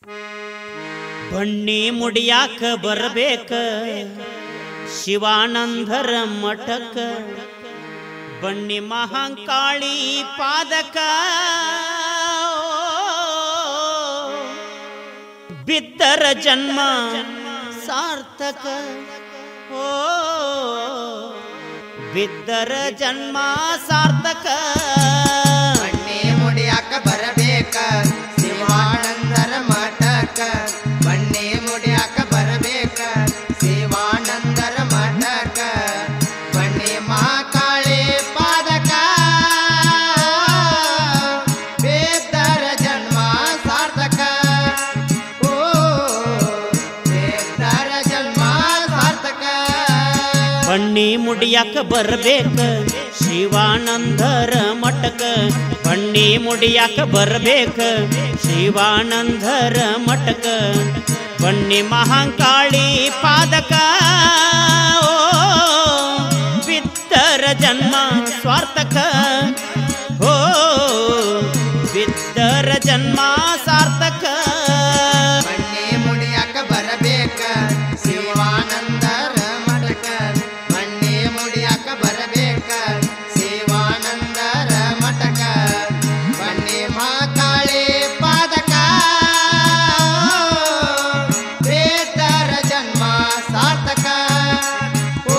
ಬಣ್ಣಿ ಮುಡಿಯಾಕ ಬರಬೇಕ ಶಿವಾನಂದರ ಮಠಕ ಬಣ್ಣಿ ಮಹಾಂಕಾಳಿ ಪಾದಕ ಬಿದ್ದರ ಜನ್ಮ ಸಾರ್ಥಕ ಓ ಬಿದ್ದರ ಜನ್ಮ ಸಾರ್ಥಕ ಬನ್ನಿ ಮುಡಿಯಾಕ ಬರಬೇಕ ಶಿವಾನಂದರ ಮಠಕ ಬನ್ನಿ ಮುಡಿಯಾಕ ಬರಬೇಕ ಶಿವಾನಂದರ ಮಠಕ ಬನ್ನಿ ಮಹಾಕಾಳಿ ಪಾದಕ ಬೇದರ ಜನ್ಮ ಸಾರ್ಥಕ ಓ ಬೇದರ ಜನ್ಮ ಸಾರ್ಥಕ ಬಣ್ಣಿ ಮುಡಿಯಾಕ ಬರಬೇಕ ಶಿವಾನಂದರ ಮಠಕ ಬಣ್ಣಿ ಮುಡಿಯಾಕ ಬರಬೇಕ ಶಿವಾನಂದರ ಮಠಕ ಬಣ್ಣಿ ಮಹಾಂಕಾಳಿ ಪಾದಕ ಓ, ಬಿದ್ದರ ಜನ್ಮ ಸ್ವಾರ್ಥಕ ಓ ಬಿದ್ದರ ಜನ್ಮ ಸಾರ್ಥಕ ಬನ್ನಿ ಮುಡಿಯಾಕ ಬರಬೇಕ ಶಿವಾನಂದರ ಮಠಕ ಬನ್ನಿ ಮುಡಿಯಾಕ ಬರಬೇಕ ಶಿವಾನಂದರ ಮಠಕ ಬನ್ನಿ ಮಹಾಕಾಳಿ ಪಾದಕ ಬೇತರ ಜನ್ಮ ಸಾರ್ಥಕ ಓ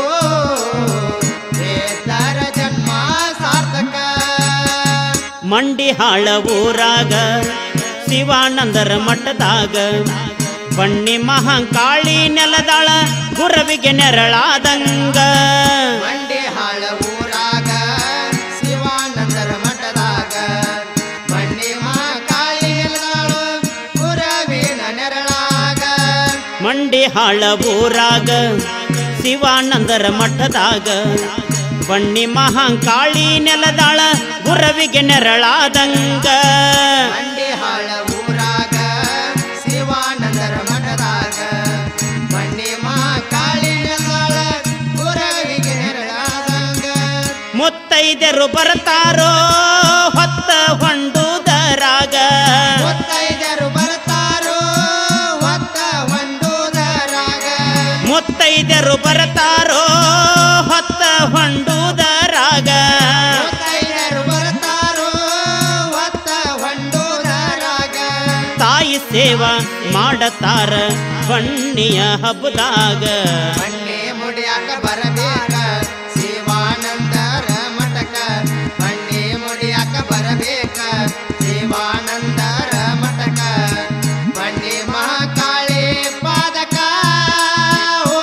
ಬೇತರ ಜನ್ಮ ಸಾರ್ಥಕ ಮಂಡಿ ಹಾಳ ಊರಾಗ ಶಿವಾನಂದರ ಮಠದಾಗ ಬಣ್ಣಿ ಮಹಾಂಕಾಳಿ ನೆಲದಾಳ ಗುರವಿಗೆ ನೆರಳಾದಂಗ ಮಂಡಿ ಹಾಳ ಊರಾಗ ಶಿವಾನಂದರ ಮಠದಾಗ ಮಂಡಿ ಮಹಾಕಾಳಿ ಎಲ್ದಾಳು ಗುರವಿನ ನೆರಳಾಗ ಮಂಡಿ ಹಾಳ ಊರಾಗ ಶಿವಾನಂದರ ಮಠದಾಗ ಬಣ್ಣಿ ಮಹಾಂಕಾಳಿ ನೆಲದಾಳ ಗುರವಿಗೆ ನೆರಳಾದಂಗ ಮಂಡಿ ಹಾಳ ಊರಾಗ ಶಿವಾನಂದರ ಮಠದಾಗ ಮಂಡಿ ಮಹಾಕಾಳಿ ಎಲ್ದಾಳ ಗುರವಿಗೆ ನೆರಳಾದಂಗ ಮುತ್ತೈದೆರು ಬರ್ತಾರೋ ಹೊತ್ತ ಹೊಂಡುದರಾಗ ಮುತ್ತೈದರು ಬರ್ತಾರೋ ಹೊತ್ತ ಹೊಂದುದರಾಗ ಮುತ್ತೈದೆರು ಬರ್ತಾರೋ ಹೊತ್ತ ಹೊಂಡುದರಾಗ ಮುತ್ತೈದರು ಬರ್ತಾರೋ ಹೊತ್ತ ಹೊಂಡುದರಾಗ ತಾಯಿ ಸೇವಾ ಮಾಡತಾರ ಬಣ್ಣಿಯ ಹಬ್ಬದಾಗ ಬನ್ನಿ ಮುಡಿಯಾಕ ಬರಬೇಕ ಶಿವಾನಂದರ ಮಠಕ ಬನ್ನಿ ಮುಡಿಯಾಕ ಬರಬೇಕ ಶಿವಾನಂದರ ಮಠಕ ಬನ್ನಿ ಮಹಾಕಾಳಿ ಪಾದಕ ಓ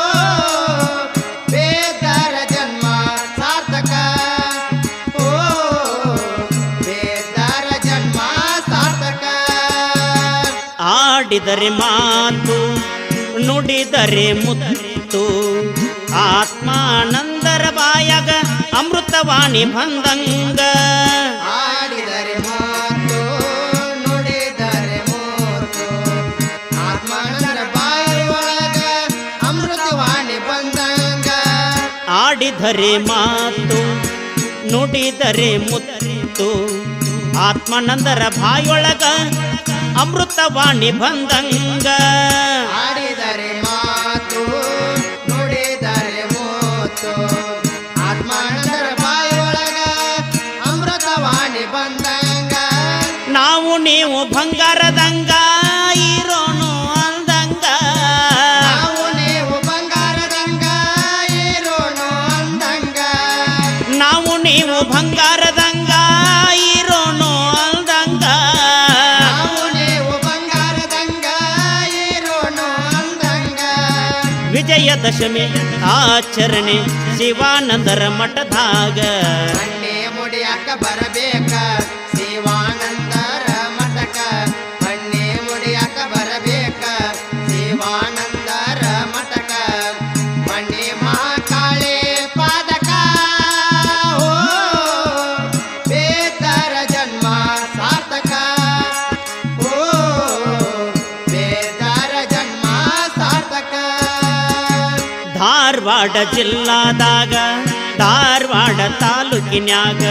ಬೇದರ ಜನ್ಮ ಸಾರ್ಥಕ ಓ ಬೇದರ ಜನ್ಮ ಸಾರ್ಥಕ ಆಡಿದರೆ ಮಾತು ನುಡಿದರೆ ಮುತ್ತು ಆತ್ಮಾನಂದರ ಬಾಯಾಗ ಅಮೃತವಾಣಿ ಬಂದಂಗ ಆಡಿದರೆ ಮಾತು ನುಡಿದರೆ ಮೂತು ಆತ್ಮನರ ಬಾಯಿ ಒಳಗ ಅಮೃತವಾಣಿ ಬಂದಂಗ ಆಡಿದರೆ ಮಾತು ನುಡಿದರೆ ಮುತ್ತು ಆತ್ಮಾನಂದರ ಬಾಯೊಳಗ ಅಮೃತವಾಣಿ ಬಂದಂಗ ಆಡಿದರೆ ಮಾತು ನುಡಿದರೆ ಮೂತು ಆತ್ಮನರ ಬಾಯಿ ಒಳಗ ಅಮೃತವಾಣಿ ಬಂದಂಗ ನಾವು ನೀವು ಬಂಗಾರದಂಗ ಇರೋನು ಅಂದಂಗ ನಾವು ನೀವು ಬಂಗಾರದಂಗ ಇರೋನು ಅಂದಂಗ ನಾವು ನೀವು ಬಂಗಾರದಂಗ ಇರೋನು ಅಂದಂಗ ನಾವು ನೀವು ಬಂಗಾರದಂಗ ಇರೋನು ಅಂದಂಗ ವಿಜಯದಶಮಿ ಆಚರಣೆ ಶಿವಾನಂದರ ಮಠದಾಗ ಬನ್ನಿ ಮುಡಿಯಾಕ ಬರಬೇಕ ಶಿವಾನಂದರ ಮಠಕ ಬನ್ನಿ ಮುಡಿಯಾಕ ಬರಬೇಕ ಶಿವಾನಂದರ ಮಠಕ ಬನ್ನಿ ಮಹಾಕಾಳಿ ಪಾದಕ ಓ ಬೇತರ ಜನ್ಮ ಸಾರ್ಥಕ ಓ ಬೇತರ ಜನ್ಮ ಸಾರ್ಥಕ ಧಾರವಾಡ ಜಿಲ್ಲಾದಾಗ ಧಾರವಾಡ ತಾಲೂಕಿನ್ಯಾಗ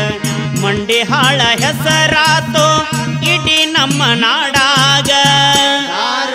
ಮಂಡಿಹಾಳ ಹೆಸರಾತು ಇಡೀ ನಮ್ಮ ನಾಡಾಗ ಧಾರವಾಡ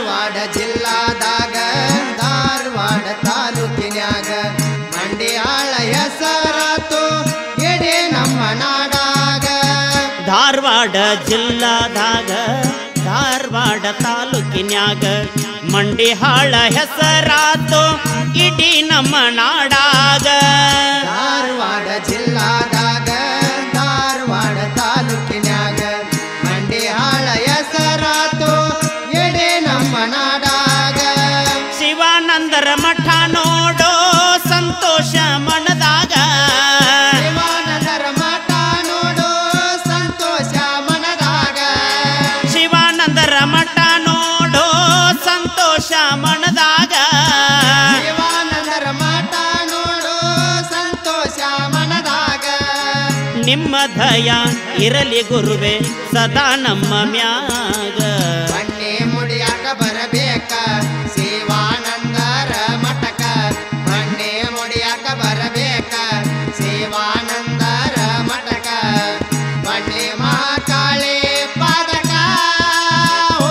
ತಾಲೂಕಿನ್ಯಾಗ ಮಂಡಿ ಹಾಳ ಹೆಸರಾತು ಇಡೀ ನಮ್ಮ ನಾಡಾಗ ಧಾರವಾಡ ಜಿಲ್ಲಾದಾಗ ಧಾರವಾಡ ತಾಲೂಕಿನ್ಯಾಗ ಮಂಡಿಹಾಳ ಹೆಸರಾತು ಎಡೆ ನಮ್ಮ ನಾಡಾಗ ಶಿವಾನಂದರ ಮಠ ನೋಡೋ ಸಂತೋಷ ಮನದಾಗ ಶಿವಾನಂದರ ಮಠ ನೋಡು ಸಂತೋಷ ಮನದಾಗ ಶಿವಾನಂದರ ಮಠ ನೋಡೋ ಸಂತೋಷ ಮನದಾಗ ಶಿವಾನಂದರ ಮಠ ನೋಡು ಸಂತೋಷ ಮನದಾಗ ನಿಮ್ಮ ದಯ ಇರಲಿ ಗುರುವೆ ಸದಾ ನಮ್ಮ ಮ್ಯಾಗ ಬನ್ನಿ ಮುಡಿಯಾಕ ಬರಬೇಕ ಶಿವಾನಂದರ ಮಠಕ ಬನ್ನಿ ಮುಡಿಯಾಕ ಬರಬೇಕ ಶಿವಾನಂದರ ಮಠಕ ಬನ್ನಿ ಮಹಾಕಾಳಿ ಪಾದಕ ಓ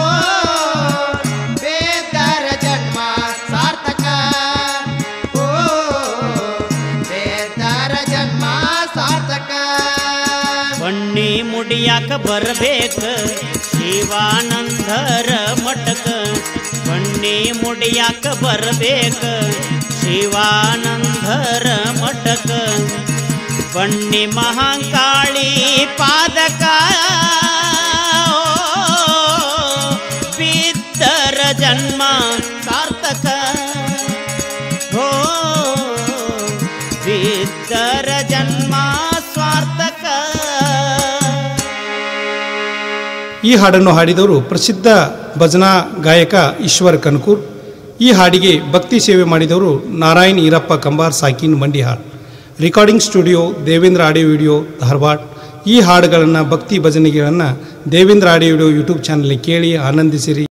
ಬೇದರ ಜನ್ಮ ಸಾರ್ಥಕ ಓ ಬೇದರ ಜನ್ಮ ಸಾರ್ಥಕ ಬಣ್ಣಿ ಮುಡಿಯಾಕ ಬರಬೇಕ ಶಿವಾನಂದರ ಮಠಕ ಬಣ್ಣಿ ಮುಡಿಯಾಕ ಬರಬೇಕ ಶಿವಾನಂದರ ಮಠಕ ಬಣ್ಣಿ ಮಹಾಕಾಳಿ ಪಾದಕ ಬಿದ್ದರ ಜನ್ಮ ಸಾರ್ಥಕ ಹೋ ಬಿದ್ದರ ಜನ್ಮ ಸ್ವಾರ್ಥಕ ಈ ಹಾಡನ್ನು ಹಾಡಿದವರು ಪ್ರಸಿದ್ಧ ಭಜನಾ ಗಾಯಕ ಈಶ್ವರ್ ಕನ್ಕೂರ್ ಈ ಹಾಡಿಗೆ ಭಕ್ತಿ ಸೇವೆ ಮಾಡಿದವರು ನಾರಾಯಣ್ ಈರಪ್ಪ ಕಂಬಾರ್ ಸಾಕಿನ್ Mandihal recording studio Devendra audio video Dharwad ಈ ಹಾಡುಗಳನ್ನು ಭಕ್ತಿ ಭಜನೆಗಳನ್ನು Devendra audio video YouTube channel ಕೇಳಿ ಆನಂದಿಸಿರಿ